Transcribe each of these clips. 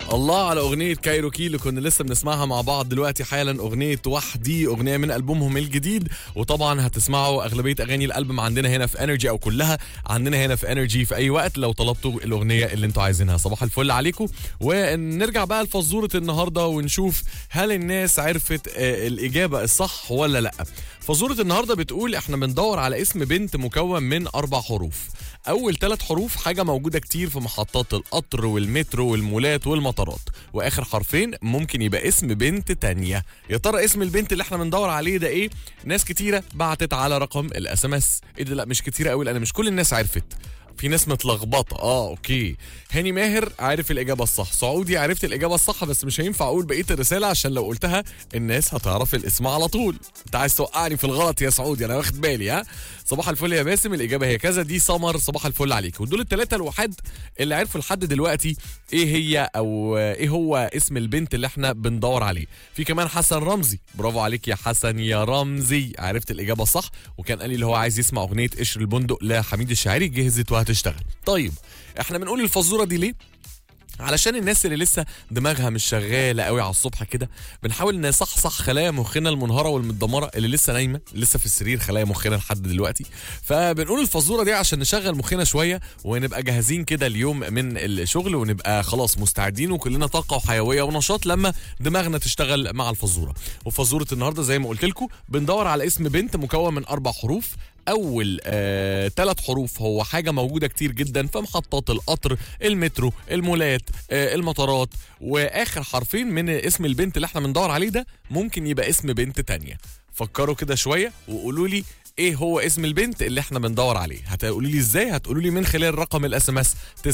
الله على اغنيه كايروكي اللي كنا لسه بنسمعها مع بعض دلوقتي حالا اغنيه وحدي اغنيه من البومهم الجديد وطبعا هتسمعوا اغلبيه اغاني الالبوم عندنا هنا في انرجي او كلها عندنا هنا في انرجي في اي وقت لو طلبتوا الاغنيه اللي انتوا عايزينها صباح الفل عليكم ونرجع بقى لفزوره النهارده ونشوف هل الناس عرفت آه، الاجابه الصح ولا لا فزوره النهارده بتقول احنا بندور على اسم بنت مكون من اربع حروف اول ثلاث حروف حاجه موجوده كتير في محطات القطر والمترو والمولات والمطارات واخر حرفين ممكن يبقى اسم بنت تانية يا ترى اسم البنت اللي احنا بندور عليه ده ايه ناس كتيره بعتت على رقم الاس ام اس ايه ده لا مش كتيره قوي لان مش كل الناس عرفت في ناس متلخبطه اه اوكي هاني ماهر عارف الاجابه الصح سعودي عرفت الاجابه الصح بس مش هينفع اقول بقيه الرساله عشان لو قلتها الناس هتعرف الاسم على طول انت عايز توقعني في الغلط يا سعودي انا واخد بالي ها صباح الفل يا باسم الاجابه هي كذا دي سمر صباح الفل عليك ودول الثلاثه الوحيد اللي عرفوا لحد دلوقتي ايه هي او ايه هو اسم البنت اللي احنا بندور عليه في كمان حسن رمزي برافو عليك يا حسن يا رمزي عرفت الاجابه صح وكان قال لي اللي هو عايز يسمع اغنيه قشر البندق لحميد الشاعري جهزت وهتشتغل طيب احنا بنقول الفزوره دي ليه علشان الناس اللي لسه دماغها مش شغاله قوي على الصبح كده بنحاول نصحصح خلايا مخنا المنهاره والمتدمره اللي لسه نايمه لسه في السرير خلايا مخنا لحد دلوقتي فبنقول الفزوره دي عشان نشغل مخنا شويه ونبقى جاهزين كده اليوم من الشغل ونبقى خلاص مستعدين وكلنا طاقه وحيويه ونشاط لما دماغنا تشتغل مع الفزوره وفزوره النهارده زي ما قلت لكم بندور على اسم بنت مكون من اربع حروف اول آه، ثلاث حروف هو حاجه موجوده كتير جدا في محطات القطر المترو المولات آه، المطارات واخر حرفين من اسم البنت اللي احنا بندور عليه ده ممكن يبقى اسم بنت تانية فكروا كده شويه وقولوا لي ايه هو اسم البنت اللي احنا بندور عليه هتقولوا لي ازاي هتقولوا لي من خلال رقم الاس ام اس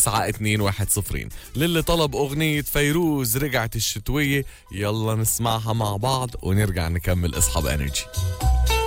92110 للي طلب اغنيه فيروز رجعت الشتويه يلا نسمعها مع بعض ونرجع نكمل اصحاب انرجي